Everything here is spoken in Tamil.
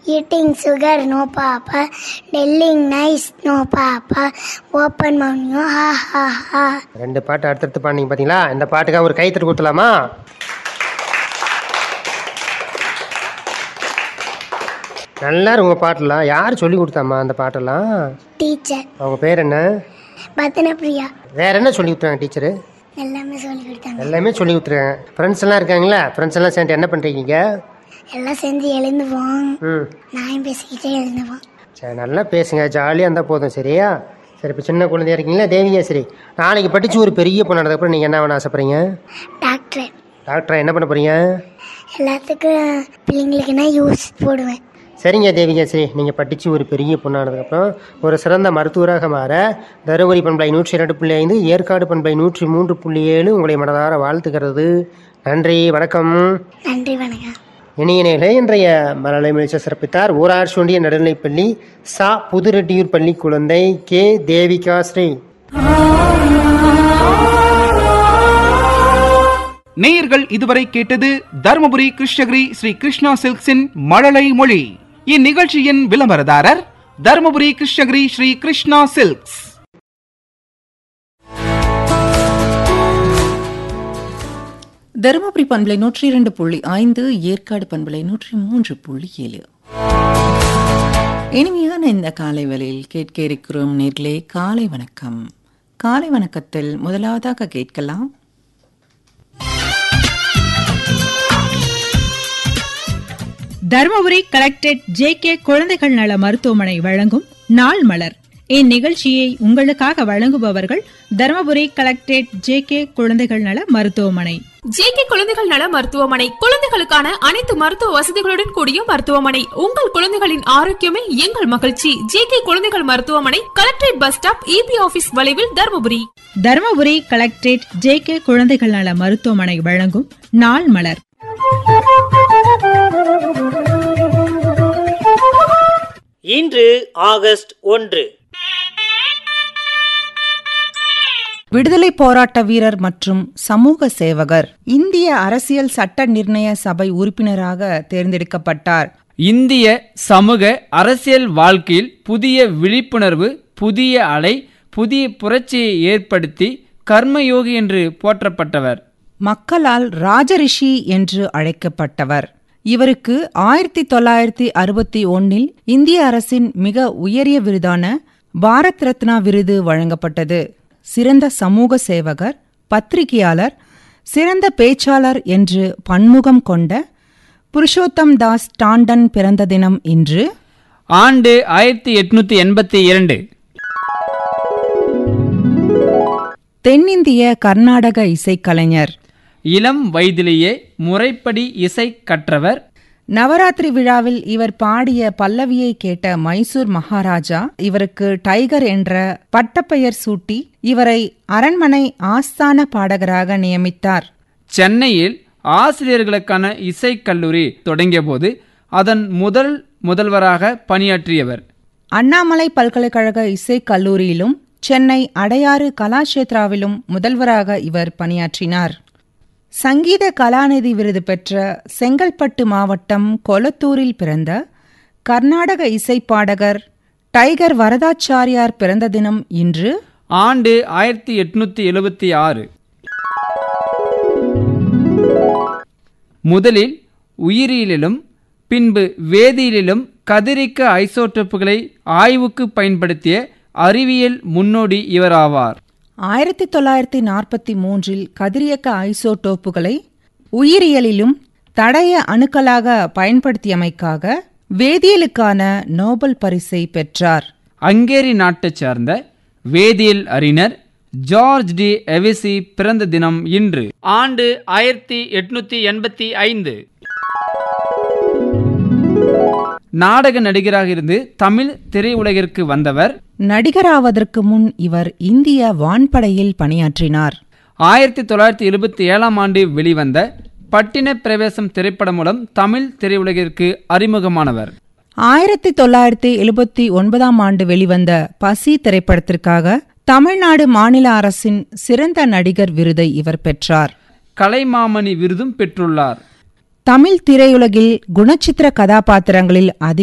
eating sugar no papa telling nice no papa open mouth no ha ha ha ரெண்டு பாட்டு அடுத்தடுத்து பாடினீங்க பார்த்தீங்களா இந்த பாட்டுக்காக ஒரு கைத்தட்டு கொடுத்துலாமா நல்லா இருக்கு உங்கள் பாட்டெல்லாம் யார் சொல்லி கொடுத்தாம்மா அந்த பாட்டெல்லாம் teacher அவங்க பேர் என்ன பத்தன பிரியா வேற என்ன சொல்லி கொடுத்தாங்க டீச்சரு எல்லாமே சொல்லி கொடுத்தாங்க எல்லாமே சொல்லி கொடுத்துருக்காங்க ஃப்ரெண்ட்ஸ் எல்லாம் இருக்காங்களா ஃப்ரெண்ட்ஸ் எல்லாம் சேர்ந்து என்ன பண்ணுறீங்க எல்லாம் சேர்ந்து எழுந்துவோம் ம் நாயும் பேசிக்கிட்டே எழுந்துவோம் சரி நல்லா பேசுங்க ஜாலியாக இருந்தால் போதும் சரியா சரி இப்போ சின்ன குழந்தையா இருக்கீங்களா தேவியா சரி நாளைக்கு படித்து ஒரு பெரிய பொண்ணானதுக்கப்புறம் நீங்கள் என்ன பண்ண ஆசைப்படுறீங்க டாக்டர் டாக்டரா என்ன பண்ண போகிறீங்க எல்லாத்துக்கும் பிள்ளைங்களுக்குன்னா யூஸ் போடுவேன் சரிங்க தேவிகா சரி நீங்கள் படித்து ஒரு பெரிய பொண்ணானதுக்கப்புறம் ஒரு சிறந்த மருத்துவராக மாற தருமபுரி பண்பலை நூற்றி இரண்டு புள்ளி ஐந்து ஏற்காடு பண்பலை நூற்றி மூன்று புள்ளி ஏழு உங்களை மனதார வாழ்த்துக்கிறது நன்றி வணக்கம் நன்றி வணக்கம் இனிய நேர்களே இன்றைய மலலை முயற்சி சிறப்பித்தார் ஊரார் சுண்டிய நடுநிலைப்பள்ளி சா புதுரெட்டியூர் பள்ளி குழந்தை கே தேவிகா ஸ்ரீ நேயர்கள் இதுவரை கேட்டது தருமபுரி கிருஷ்ணகிரி ஸ்ரீ கிருஷ்ணா சில்க்ஸின் மழலை மொழி இந்நிகழ்ச்சியின் விளம்பரதாரர் தருமபுரி கிருஷ்ணகிரி ஸ்ரீ கிருஷ்ணா சில்க்ஸ் தருமபுரி பண்பலை நூற்றி இரண்டு புள்ளி ஐந்து ஏற்காடு பண்பலை நூற்றி மூன்று புள்ளி ஏழு இனிமையான இந்த காலை வேளையில் கேட்க இருக்கிறோம் நேர்களே காலை வணக்கம் காலை வணக்கத்தில் முதலாவதாக கேட்கலாம் தருமபுரி கலெக்டரேட் ஜே கே குழந்தைகள் நல மருத்துவமனை வழங்கும் நாள் மலர் இந்நிகழ்ச்சியை உங்களுக்காக வழங்குபவர்கள் தருமபுரி கலெக்டரேட் ஜே கே குழந்தைகள் நல மருத்துவமனை ஜேகே குழந்தைகள் நல மருத்துவமனை குழந்தைகளுக்கான அனைத்து மருத்துவ வசதிகளுடன் கூடிய மருத்துவமனை உங்கள் குழந்தைகளின் ஆரோக்கியமே எங்கள் மகிழ்ச்சி ஜேகே குழந்தைகள் மருத்துவமனை collectorate bus stop EB office வளைவில் Dharmapuri Dharmapuri collectorate J K குழந்தைகள் நல மருத்துவமனை வழங்கும் நாள் மலர் இன்று ஆகஸ்ட் ஒன்று விடுதலை போராட்ட வீரர் மற்றும் சமூக சேவகர் இந்திய அரசியல் சட்ட நிர்ணய சபை உறுப்பினராக தேர்ந்தெடுக்கப்பட்டார் இந்திய சமூக அரசியல் வாழ்க்கையில் புதிய விழிப்புணர்வு புதிய அலை புதிய புரட்சியை ஏற்படுத்தி கர்மயோகி என்று போற்றப்பட்டவர் மக்களால் ராஜரிஷி என்று அழைக்கப்பட்டவர் இவருக்கு ஆயிரத்தி தொள்ளாயிரத்தி அறுபத்தி ஒன்னில் இந்திய அரசின் மிக உயரிய விருதான பாரத் ரத்னா விருது வழங்கப்பட்டது சிறந்த சமூக சேவகர் பத்திரிகையாளர் சிறந்த பேச்சாளர் என்று பன்முகம் கொண்ட புருஷோத்தம் தாஸ் டாண்டன் பிறந்த தினம் இன்று ஆண்டு ஆயிரத்தி எட்நூத்தி எண்பத்தி இரண்டு தென்னிந்திய கர்நாடக இசைக்கலைஞர் இளம் வயதிலேயே முறைப்படி இசை கற்றவர் நவராத்திரி விழாவில் இவர் பாடிய பல்லவியை கேட்ட மைசூர் மகாராஜா இவருக்கு டைகர் என்ற பட்டப்பெயர் சூட்டி இவரை அரண்மனை ஆஸ்தான பாடகராக நியமித்தார் சென்னையில் ஆசிரியர்களுக்கான இசைக்கல்லூரி தொடங்கியபோது அதன் முதல் முதல்வராக பணியாற்றியவர் அண்ணாமலை பல்கலைக்கழக இசைக் கல்லூரியிலும் சென்னை அடையாறு கலாஷேத்ராவிலும் முதல்வராக இவர் பணியாற்றினார் சங்கீத கலாநிதி விருது பெற்ற செங்கல்பட்டு மாவட்டம் கொளத்தூரில் பிறந்த கர்நாடக இசைப்பாடகர் டைகர் வரதாச்சாரியார் பிறந்த தினம் இன்று ஆண்டு ஆயிரத்தி எட்நூத்தி எழுபத்தி ஆறு முதலில் உயிரியலிலும் பின்பு வேதியியலிலும் கதிரிக்க ஐசோட்டோப்புகளை ஆய்வுக்கு பயன்படுத்திய அறிவியல் முன்னோடி இவராவார் ஆயிரத்தி தொள்ளாயிரத்தி நாற்பத்தி மூன்றில் கதிரியக்க ஐசோடோப்புகளை உயிரியலிலும் தடய அணுக்களாக பயன்படுத்தியமைக்காக வேதியியலுக்கான நோபல் பரிசை பெற்றார் ஹங்கேரி நாட்டைச் சார்ந்த வேதியியல் அறிஞர் ஜார்ஜ் டி எவிசி பிறந்த தினம் இன்று ஆண்டு ஆயிரத்தி எட்நூத்தி எண்பத்தி ஐந்து நாடக நடிகராக இருந்து தமிழ் திரையுலகிற்கு வந்தவர் நடிகராவதற்கு முன் இவர் இந்திய வான்படையில் பணியாற்றினார் ஆயிரத்தி தொள்ளாயிரத்தி எழுபத்தி ஏழாம் ஆண்டு வெளிவந்த பட்டின பிரவேசம் திரைப்படம் மூலம் தமிழ் திரையுலகிற்கு அறிமுகமானவர் ஆயிரத்தி தொள்ளாயிரத்தி எழுபத்தி ஒன்பதாம் ஆண்டு வெளிவந்த பசி திரைப்படத்திற்காக தமிழ்நாடு மாநில அரசின் சிறந்த நடிகர் விருதை இவர் பெற்றார் கலைமாமணி விருதும் பெற்றுள்ளார் தமிழ் திரையுலகில் குணச்சித்திர கதாபாத்திரங்களில் அதிக